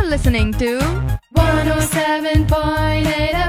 listening to 107.8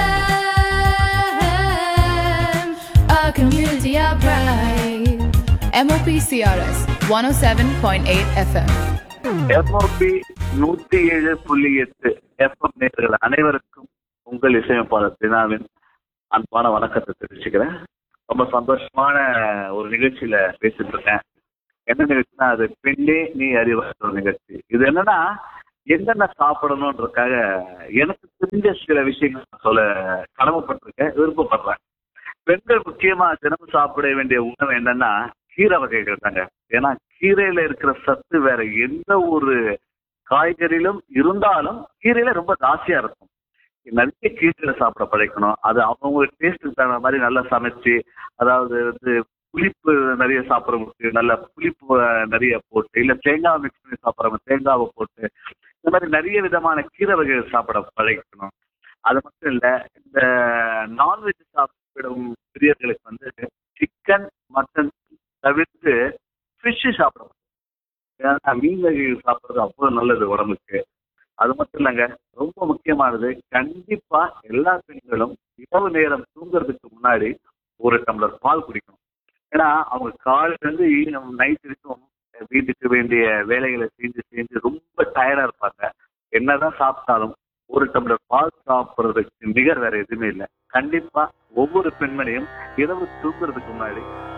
FM, a community of pride. MOPCRS 107.8 FM. எஃப்ஓபி நூத்தி ஏழு புள்ளி எட்டு எஃப்எம் நேர்கள் அனைவருக்கும் உங்கள் இசையமைப்பாளர் தினாவின் அன்பான வணக்கத்தை தெரிவிச்சுக்கிறேன் ரொம்ப சந்தோஷமான ஒரு நிகழ்ச்சியில பேசிட்டு இருக்கேன் என்ன நிகழ்ச்சினா அது பெண்ணே நீ அறிவார் ஒரு நிகழ்ச்சி இது என்னன்னா என்னென்ன சாப்பிடணுன்றதுக்காக எனக்கு தெரிஞ்ச சில விஷயங்கள் நான் சொல்ல கடமைப்பட்டிருக்கேன் விருப்பப்படுறேன் பெண்கள் முக்கியமா தினமும் சாப்பிட வேண்டிய உணவு என்னன்னா கீரை வகைகள் தாங்க ஏன்னா கீரையில இருக்கிற சத்து வேற எந்த ஒரு காய்கறியிலும் இருந்தாலும் கீரையில ரொம்ப ஜாஸ்தியா இருக்கும் நிறைய கீரையில சாப்பிட பழக்கணும் அது அவங்க டேஸ்ட்டுக்கு தகுந்த மாதிரி நல்லா சமைச்சு அதாவது வந்து புளிப்பு நிறைய சாப்பிட்றவங்களுக்கு நல்ல புளிப்பு அஹ், நிறைய போட்டு இல்ல தேங்காய் மிக்ஸ் பண்ணி சாப்பிட்றவங்க தேங்காவை போட்டு இந்த மாதிரி நிறைய விதமான கீரை வகைகள் சாப்பிட பழகிக்கணும் அது மட்டும் இல்ல இந்த நான்வெஜ் சாப்பிடும் பிரியர்களுக்கு வந்து சிக்கன் மட்டன் தவிர்த்து ஃபிஷ் சாப்பிடணும் ஏன்னா மீன் வகைகள் சாப்பிட்றது அவ்வளவு நல்லது உடம்புக்கு அது மட்டும் இல்லைங்க ரொம்ப முக்கியமானது கண்டிப்பா எல்லா பெண்களும் இரவு நேரம் தூங்குறதுக்கு முன்னாடி ஒரு டம்ளர் பால் குடிக்கணும் ஏன்னா அவங்க காலையில இருந்து நைட் வரைக்கும் வீட்டுக்கு வேண்டிய வேலைகளை செஞ்சு செஞ்சு ரொம்ப டயர்டா இருப்பாங்க என்னதான் சாப்பிட்டாலும் ஒரு டம்ளர் பால் சாப்பிட்றதுக்கு நிகர் வேற எதுவுமே இல்லை கண்டிப்பா ஒவ்வொரு பெண்மணியும் இரவு தூங்குறதுக்கு முன்னாடி